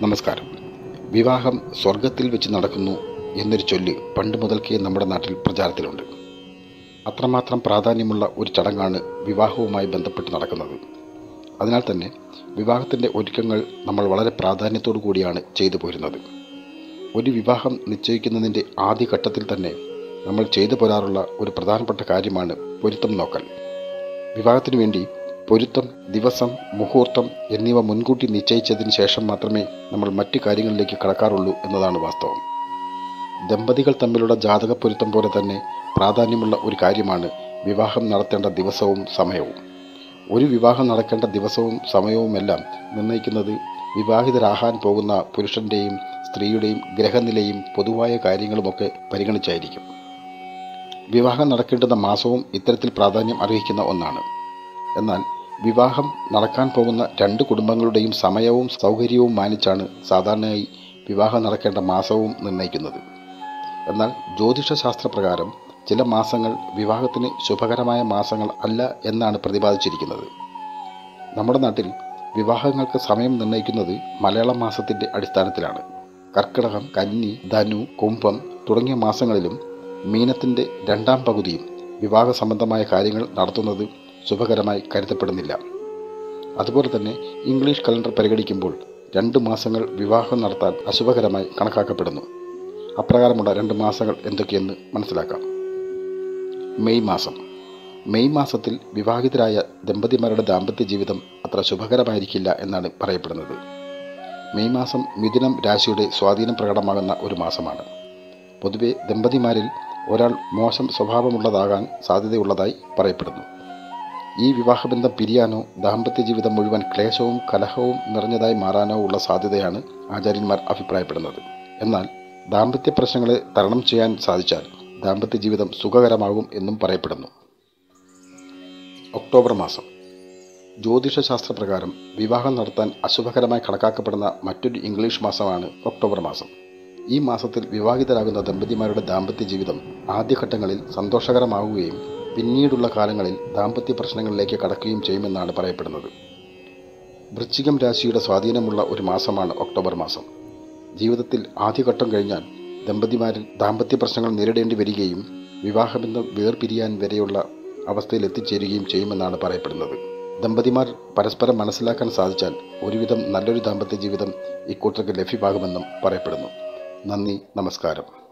നമസ്കാരം വിവാഹം സ്വർഗത്തിൽ വെച്ച് നടക്കുന്നു എന്നൊരു ചൊല്ല് പണ്ട് മുതൽക്കേ നമ്മുടെ നാട്ടിൽ പ്രചാരത്തിലുണ്ട് അത്രമാത്രം പ്രാധാന്യമുള്ള ഒരു ചടങ്ങാണ് വിവാഹവുമായി ബന്ധപ്പെട്ട് നടക്കുന്നത് അതിനാൽ തന്നെ വിവാഹത്തിൻ്റെ ഒരുക്കങ്ങൾ നമ്മൾ വളരെ പ്രാധാന്യത്തോടു കൂടിയാണ് ചെയ്തു പോരുന്നത് ഒരു വിവാഹം നിശ്ചയിക്കുന്നതിൻ്റെ ആദ്യ ഘട്ടത്തിൽ തന്നെ നമ്മൾ ചെയ്തു പോരാറുള്ള ഒരു പ്രധാനപ്പെട്ട കാര്യമാണ് പൊരുത്തം നോക്കൽ വിവാഹത്തിനു വേണ്ടി പൊരുത്തം ദിവസം മുഹൂർത്തം എന്നിവ മുൻകൂട്ടി നിശ്ചയിച്ചതിന് ശേഷം മാത്രമേ നമ്മൾ മറ്റു കാര്യങ്ങളിലേക്ക് കടക്കാറുള്ളൂ എന്നതാണ് വാസ്തവം ദമ്പതികൾ തമ്മിലുള്ള ജാതക പൊരുത്തം പോലെ തന്നെ പ്രാധാന്യമുള്ള ഒരു കാര്യമാണ് വിവാഹം നടത്തേണ്ട ദിവസവും സമയവും ഒരു വിവാഹം നടക്കേണ്ട ദിവസവും സമയവുമെല്ലാം നിർണ്ണയിക്കുന്നത് വിവാഹിതരാകാൻ പോകുന്ന പുരുഷൻ്റെയും സ്ത്രീയുടെയും ഗ്രഹനിലയും പൊതുവായ കാര്യങ്ങളുമൊക്കെ പരിഗണിച്ചായിരിക്കും വിവാഹം നടക്കേണ്ടുന്ന മാസവും ഇത്തരത്തിൽ പ്രാധാന്യം അർഹിക്കുന്ന ഒന്നാണ് എന്നാൽ വിവാഹം നടക്കാൻ പോകുന്ന രണ്ട് കുടുംബങ്ങളുടെയും സമയവും സൗകര്യവും മാനിച്ചാണ് സാധാരണയായി വിവാഹം നടക്കേണ്ട മാസവും നിർണ്ണയിക്കുന്നത് എന്നാൽ ജ്യോതിഷശാസ്ത്ര പ്രകാരം ചില മാസങ്ങൾ വിവാഹത്തിന് ശുഭകരമായ മാസങ്ങൾ അല്ല എന്നാണ് പ്രതിപാദിച്ചിരിക്കുന്നത് നമ്മുടെ നാട്ടിൽ വിവാഹങ്ങൾക്ക് സമയം നിർണ്ണയിക്കുന്നത് മലയാള മാസത്തിൻ്റെ അടിസ്ഥാനത്തിലാണ് കർക്കിടകം കന്നി ധനു കുംഭം തുടങ്ങിയ മാസങ്ങളിലും മീനത്തിൻ്റെ രണ്ടാം പകുതിയും വിവാഹ സംബന്ധമായ കാര്യങ്ങൾ നടത്തുന്നത് ശുഭകരമായി കരുതപ്പെടുന്നില്ല അതുപോലെ തന്നെ ഇംഗ്ലീഷ് കലണ്ടർ പരിഗണിക്കുമ്പോൾ രണ്ട് മാസങ്ങൾ വിവാഹം നടത്താൻ അശുഭകരമായി കണക്കാക്കപ്പെടുന്നു അപ്രകാരമുള്ള രണ്ട് മാസങ്ങൾ എന്തൊക്കെയെന്ന് മനസ്സിലാക്കാം മെയ് മാസം മെയ് മാസത്തിൽ വിവാഹിതരായ ദമ്പതിമാരുടെ ദാമ്പത്യ ജീവിതം അത്ര ശുഭകരമായിരിക്കില്ല എന്നാണ് പറയപ്പെടുന്നത് മെയ് മാസം മിഥുനം രാശിയുടെ സ്വാധീനം പ്രകടമാകുന്ന ഒരു മാസമാണ് പൊതുവെ ദമ്പതിമാരിൽ ഒരാൾ മോശം സ്വഭാവമുള്ളതാകാൻ സാധ്യതയുള്ളതായി പറയപ്പെടുന്നു ഈ വിവാഹബന്ധം പിരിയാനോ ദാമ്പത്യ ജീവിതം മുഴുവൻ ക്ലേശവും കലഹവും നിറഞ്ഞതായി മാറാനോ ഉള്ള സാധ്യതയാണ് ആചാര്യന്മാർ അഭിപ്രായപ്പെടുന്നത് എന്നാൽ ദാമ്പത്യ പ്രശ്നങ്ങളെ തരണം ചെയ്യാൻ സാധിച്ചാൽ ദാമ്പത്യ ജീവിതം സുഖകരമാകും എന്നും പറയപ്പെടുന്നു ഒക്ടോബർ മാസം ജ്യോതിഷശാസ്ത്രപ്രകാരം വിവാഹം നടത്താൻ അശുഭകരമായി കണക്കാക്കപ്പെടുന്ന മറ്റൊരു ഇംഗ്ലീഷ് മാസമാണ് ഒക്ടോബർ മാസം ഈ മാസത്തിൽ വിവാഹിതരാകുന്ന ദമ്പതിമാരുടെ ദാമ്പത്യ ജീവിതം ആദ്യഘട്ടങ്ങളിൽ സന്തോഷകരമാവുകയും പിന്നീടുള്ള കാലങ്ങളിൽ ദാമ്പത്യ പ്രശ്നങ്ങളിലേക്ക് കടക്കുകയും ചെയ്യുമെന്നാണ് പറയപ്പെടുന്നത് വൃശ്ചികം രാശിയുടെ സ്വാധീനമുള്ള ഒരു മാസമാണ് ഒക്ടോബർ മാസം ജീവിതത്തിൽ ആദ്യഘട്ടം കഴിഞ്ഞാൽ ദമ്പതിമാരിൽ ദാമ്പത്യ പ്രശ്നങ്ങൾ നേരിടേണ്ടി വരികയും വിവാഹബന്ധം വേർപിരിയാൻ വരെയുള്ള അവസ്ഥയിൽ എത്തിച്ചേരുകയും ചെയ്യുമെന്നാണ് പറയപ്പെടുന്നത് ദമ്പതിമാർ പരസ്പരം മനസ്സിലാക്കാൻ സാധിച്ചാൽ ഒരുവിധം നല്ലൊരു ദാമ്പത്യ ജീവിതം ഇക്കൂട്ടർക്ക് ലഭ്യമാകുമെന്നും പറയപ്പെടുന്നു നന്ദി നമസ്കാരം